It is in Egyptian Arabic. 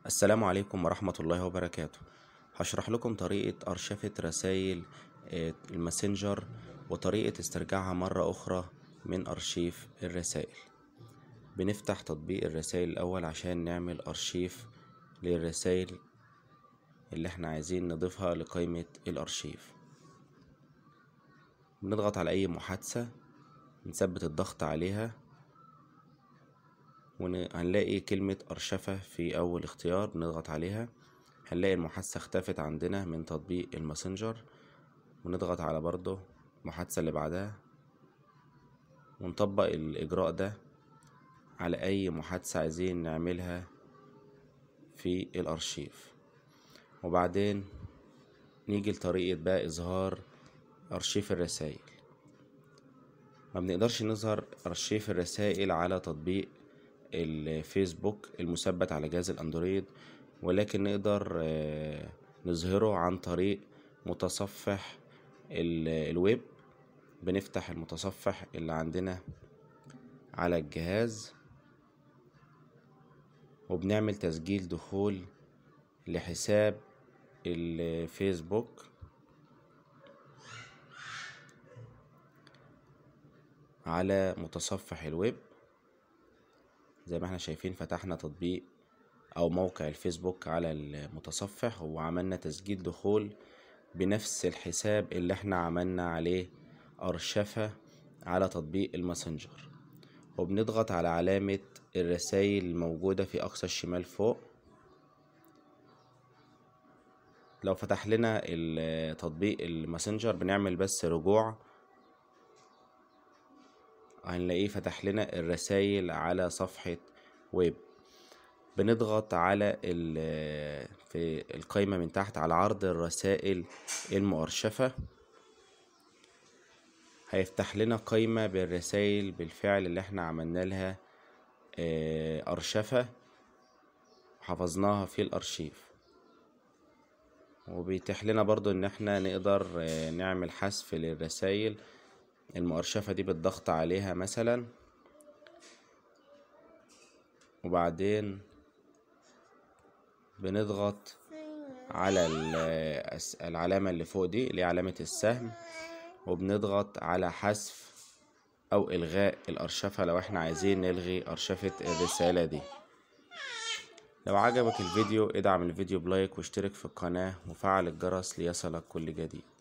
السلام عليكم ورحمة الله وبركاته هشرح لكم طريقة أرشفة رسائل آه، الماسنجر وطريقة استرجاعها مرة أخرى من أرشيف الرسائل بنفتح تطبيق الرسائل الأول عشان نعمل أرشيف للرسائل اللي احنا عايزين نضيفها لقائمة الأرشيف بنضغط على أي محادثة نثبت الضغط عليها وهنلاقي كلمة أرشفة في أول اختيار بنضغط عليها هنلاقي المحادثة اختفت عندنا من تطبيق الماسنجر ونضغط على برضه المحادثة اللي بعدها ونطبق الإجراء ده على أي محادثة عايزين نعملها في الأرشيف وبعدين نيجي لطريقة بقى إظهار أرشيف الرسائل ما بنقدرش نظهر أرشيف الرسائل على تطبيق الفيسبوك المثبت على جهاز الاندرويد ولكن نقدر آه، نظهره عن طريق متصفح الويب بنفتح المتصفح اللي عندنا على الجهاز وبنعمل تسجيل دخول لحساب الفيسبوك على متصفح الويب زي ما احنا شايفين فتحنا تطبيق او موقع الفيسبوك على المتصفح وعملنا تسجيل دخول بنفس الحساب اللي احنا عملنا عليه ارشفة على تطبيق الماسنجر وبنضغط على علامة الرسائل الموجودة في اقصى الشمال فوق لو فتح لنا التطبيق الماسنجر بنعمل بس رجوع هنلاقيه فتح لنا الرسائل على صفحة ويب بنضغط على في القائمة من تحت على عرض الرسائل المؤرشفة هيفتح لنا قائمة بالرسائل بالفعل اللي احنا عملنا لها آه، أرشفة حفظناها في الأرشيف وبيتيح لنا برضو ان احنا نقدر آه، نعمل حذف للرسائل المؤرشفة دي بالضغط عليها مثلا وبعدين بنضغط على العلامة اللي فوق دي اللي هي علامة السهم وبنضغط على حذف أو إلغاء الأرشفة لو احنا عايزين نلغي أرشفة الرسالة دي لو عجبك الفيديو ادعم الفيديو بلايك واشترك في القناة وفعل الجرس ليصلك كل جديد